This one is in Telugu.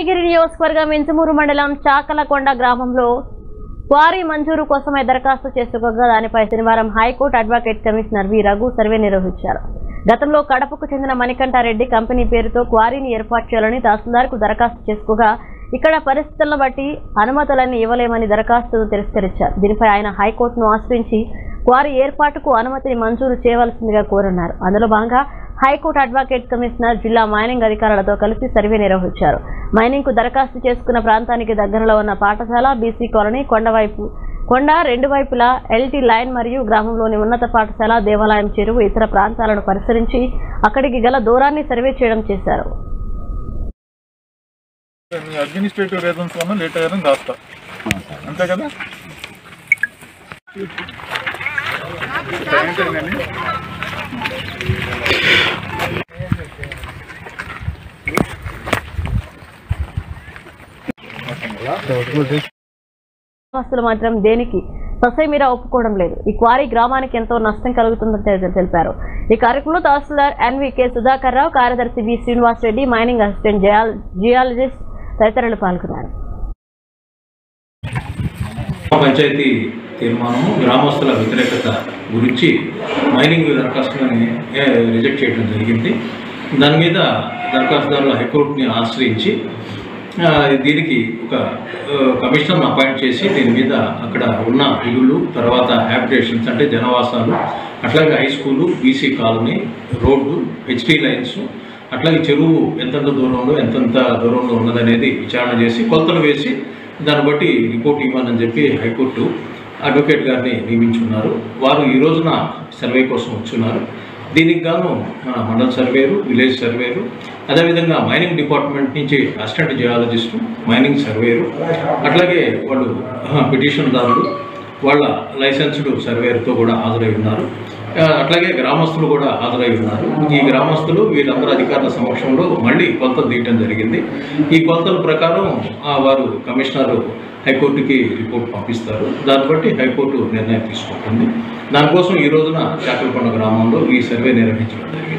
కనిగిరి నియోజకవర్గం ఇంచుమూరు మండలం చాకలకొండ గ్రామంలో క్వారీ మంజూరు కోసమై దరఖాస్తు చేసుకోగా దానిపై శనివారం high court advocate commissioner V Raghu survey నిర్వహించారు గతంలో కడపకు చెందిన మణికంఠారెడ్డి కంపెనీ పేరుతో క్వారీని ఏర్పాటు చేయాలని తహసీల్దార్కు దరఖాస్తు చేసుకోగా ఇక్కడ పరిస్థితులను బట్టి అనుమతులన్నీ ఇవ్వలేమని దరఖాస్తును తిరస్కరించారు దీనిపై ఆయన హైకోర్టును ఆశ్రయించి క్వారీ ఏర్పాటుకు అనుమతిని మంజూరు చేయవలసిందిగా కోరున్నారు అందులో భాగంగా హైకోర్టు అడ్వకేట్ కమిషనర్ జిల్లా మైనింగ్ అధికారులతో కలిసి సర్వే నిర్వహించారు మైనింగ్ కు దరఖాస్తు చేసుకున్న ప్రాంతానికి దగ్గరలో ఉన్న పాఠశాల బీసీ కాలనీ కొండవైపు కొండ రెండు వైపులా ఎల్టీ లైన్ మరియు గ్రామంలోని ఉన్నత పాఠశాల దేవాలయం చెరువు ఇతర ప్రాంతాలను పరిశీలించి అక్కడికి గల దూరాన్ని సర్వే చేయడం చేశారు మీ అడ్మినిస్ట్రేటివ్ రీజన్స్ వల్ల లేట్ అయ్యారని రాస్తా అంతే కదా గ్రామస్తులు మాత్రం దేనికి సొసైమీరా ఒప్పుకోవడం లేదు ఈ క్వారీ గ్రామానికి ఎంతో నష్టం కలుగుతుందని తెలి- తెలిపారు ఈ కార్యక్రమంలో తహసీల్దార్ ఎన్వికే సుధాకర్ రావు కార్యదర్శి B Srinivas Reddy mining assistant జియాల్ జియాలజిస్ట్ తదితరులు పాల్గొన్నారు పంచాయతీ తీర్మానము గ్రామస్తుల వ్యతిరేకత గురించి మైనింగ్ దరఖాస్తులని ఏ, రిజెక్ట్ చేయడం జరిగింది దాని మీద దరఖాస్తుదారులు హైకోర్టుని ఆశ్రయించి ఆ, దీనికి ఒక ఆ, కమిషనర్ను అపాయింట్ చేసి దీని మీద అక్కడ ఉన్న ఇల్లులు తర్వాత హ్యాబిటేషన్స్ అంటే జనవాసాలు అట్లాగే high school BC colony road HT lines అట్లాగే చెరువు ఎంతెంత దూరంలో ఎంతెంత దూరంలో ఉన్నదనేది విచారణ చేసి కొలతలు వేసి దాన్ని బట్టి రిపోర్ట్ ఇవ్వమని చెప్పి హైకోర్టు అడ్వకేట్ గారిని నియమించున్నారు వారు ఈ రోజున సర్వే కోసం వచ్చున్నారు దీనికి గాను మన మండల సర్వేరు విలేజ్ సర్వేరు అదేవిధంగా మైనింగ్ డిపార్ట్మెంట్ నుంచి అసిస్టెంట్ జియాలజిస్టు మైనింగ్ సర్వేరు అట్లాగే వాళ్ళు పిటిషన్దారులు వాళ్ళ లైసెన్స్డ్ సర్వేర్తో కూడా హాజరై ఉన్నారు ఆ, అట్లాగే గ్రామస్తులు కూడా హాజరై ఉన్నారు ఈ గ్రామస్తులు వీళ్ళందరూ అధికారుల సమక్షంలో మళ్ళీ కొలతలు తీయటం జరిగింది ఈ కొలతల ప్రకారం ఆ, వారు కమిషనర్ హైకోర్టుకి రిపోర్ట్ పంపిస్తారు దాన్ని బట్టి హైకోర్టు నిర్ణయం తీసుకుంటుంది దానికోసం ఈ రోజున చాకలకొండ గ్రామంలో ఈ సర్వే నిర్వహించడం జరిగింది